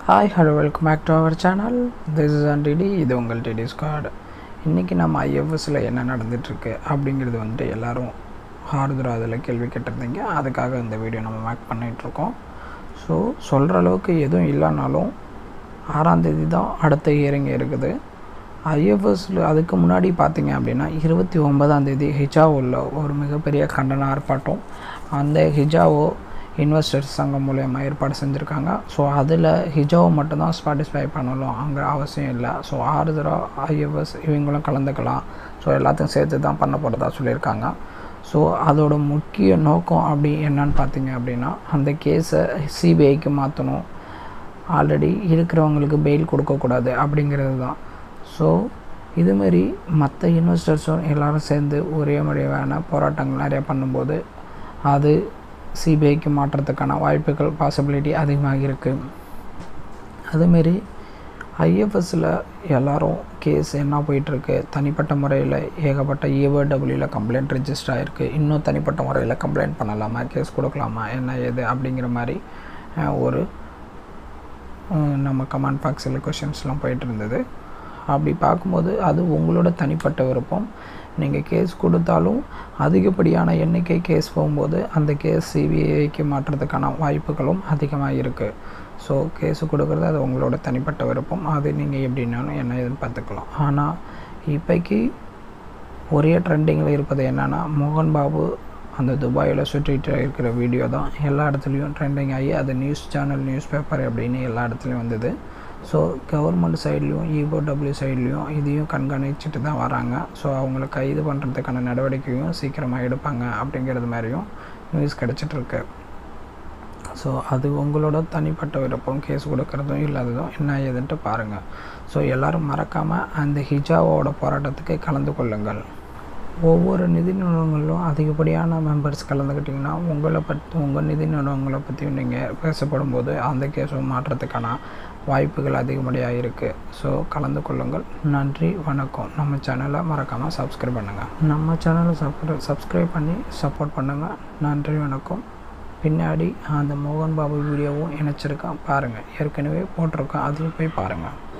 hi hello welcome back to our channel this is அன் DD இது உங்கள் DD Scott இன்றைக்கி நம்ம ஐஎஃப்எஸில் என்ன நடந்துகிட்ருக்கு அப்படிங்கிறது வந்துட்டு எல்லோரும் ஆறுதல் அதில் கேள்வி கேட்டிருந்தீங்க அதுக்காக இந்த வீடியோ நம்ம மேக் பண்ணிகிட்ருக்கோம் ஸோ சொல்கிற அளவுக்கு எதுவும் இல்லைனாலும் ஆறாம் தேதி தான் அடுத்த இயரிங் இருக்குது ஐஎஃப்எஸில் அதுக்கு முன்னாடி பார்த்தீங்க அப்படின்னா இருபத்தி ஒன்பதாம் தேதி ஹிஜாவோவில் ஒரு மிகப்பெரிய கண்டன ஆர்ப்பாட்டம் அந்த ஹிஜாவோ இன்வெஸ்டர்ஸ் சங்கம் மூலயமா ஏற்பாடு செஞ்சுருக்காங்க ஸோ அதில் ஹிஜாவை மட்டும்தான் பார்ட்டிசிபை பண்ணலாம் அங்கே அவசியம் இல்லை ஸோ ஆறுதரா ஐஎஃப்எஸ் இவங்களும் கலந்துக்கலாம் ஸோ எல்லாத்தையும் சேர்த்து தான் பண்ண போகிறதா சொல்லியிருக்காங்க ஸோ அதோட முக்கிய நோக்கம் அப்படி என்னன்னு பார்த்தீங்க அப்படின்னா அந்த கேஸை சிபிஐக்கு மாற்றணும் ஆல்ரெடி இருக்கிறவங்களுக்கு பெயில் கொடுக்கக்கூடாது அப்படிங்கிறது தான் ஸோ இதுமாரி மற்ற இன்வெஸ்டர்ஸும் எல்லோரும் சேர்ந்து ஒரே முறையான போராட்டங்கள் நிறையா பண்ணும்போது அது சிபிஐக்கு மாற்றுறதுக்கான வாய்ப்புகள் பாசிபிலிட்டி அதிகமாக இருக்குது அதுமாரி ஐஎஃப்எஸில் எல்லோரும் கேஸ் என்ன போயிட்டுருக்கு தனிப்பட்ட முறையில் ஏகப்பட்ட ஏவர்டபிள்யூவில் கம்ப்ளைண்ட் ரிஜிஸ்டர் ஆகிருக்கு இன்னும் தனிப்பட்ட முறையில் கம்ப்ளைண்ட் பண்ணலாமா கேஸ் கொடுக்கலாமா என்ன ஏது அப்படிங்கிற மாதிரி ஒரு நம்ம கமெண்ட் பாக்ஸில் கொஷின்ஸ்லாம் போயிட்டு இருந்தது அப்படி பார்க்கும்போது அது உங்களோட தனிப்பட்ட விருப்பம் நீங்கள் கேஸ் கொடுத்தாலும் அதிகப்படியான எண்ணிக்கை கேஸ் போகும்போது அந்த கேஸ் சிபிஐக்கு மாற்றுறதுக்கான வாய்ப்புகளும் அதிகமாக இருக்குது ஸோ கேஸு கொடுக்குறது அது உங்களோட தனிப்பட்ட விருப்பம் அது நீங்கள் எப்படின்னாலும் என்ன ஏதுன்னு பார்த்துக்கலாம் ஆனால் இப்போக்கி ஒரே ட்ரெண்டிங்கில் இருப்பது என்னென்னா மோகன் பாபு அந்த துபாயில் சுற்றிட்டு இருக்கிற வீடியோ தான் எல்லா இடத்துலையும் ட்ரெண்டிங் ஆகி அது நியூஸ் சேனல் நியூஸ் பேப்பர் அப்படின்னு எல்லா இடத்துலையும் வந்தது ஸோ கவர்மெண்ட் சைட்லேயும் இஓடபிள்யூ சைட்லேயும் இதையும் கண்காணிச்சுட்டு தான் வராங்க ஸோ அவங்கள கைது பண்ணுறதுக்கான நடவடிக்கையும் சீக்கிரமாக எடுப்பாங்க அப்படிங்கிறது மாதிரியும் நியூஸ் கிடச்சிட்ருக்கு ஸோ அது உங்களோட தனிப்பட்ட விருப்பம் கேஸ் கொடுக்குறதும் இல்லாததும் என்ன ஏதுன்ட்டு பாருங்கள் ஸோ எல்லோரும் மறக்காமல் அந்த ஹிஜாவோட போராட்டத்துக்கு கலந்து கொள்ளுங்கள் ஒவ்வொரு நிதி நிறுவனங்களிலும் அதிகப்படியான மெம்பர்ஸ் கலந்துக்கிட்டிங்கன்னா உங்களை பற்றி உங்கள் நிதி நிறுவனங்களை பற்றியும் நீங்கள் பேசப்படும் போது அந்த கேஸும் மாற்றத்துக்கான வாய்ப்புகள் அதிகப்படியாக இருக்குது ஸோ கலந்து கொள்ளுங்கள் நன்றி வணக்கம் நம்ம சேனலை மறக்காமல் சப்ஸ்கிரைப் பண்ணுங்கள் நம்ம சேனலை சப்ஸ்கிரை சப்ஸ்கிரைப் பண்ணி சப்போர்ட் பண்ணுங்கள் நன்றி வணக்கம் பின்னாடி அந்த மோகன் பாபு வீடியோவும் இணைச்சிருக்கான் பாருங்கள் ஏற்கனவே போட்டிருக்கோம் அதையும் போய் பாருங்கள்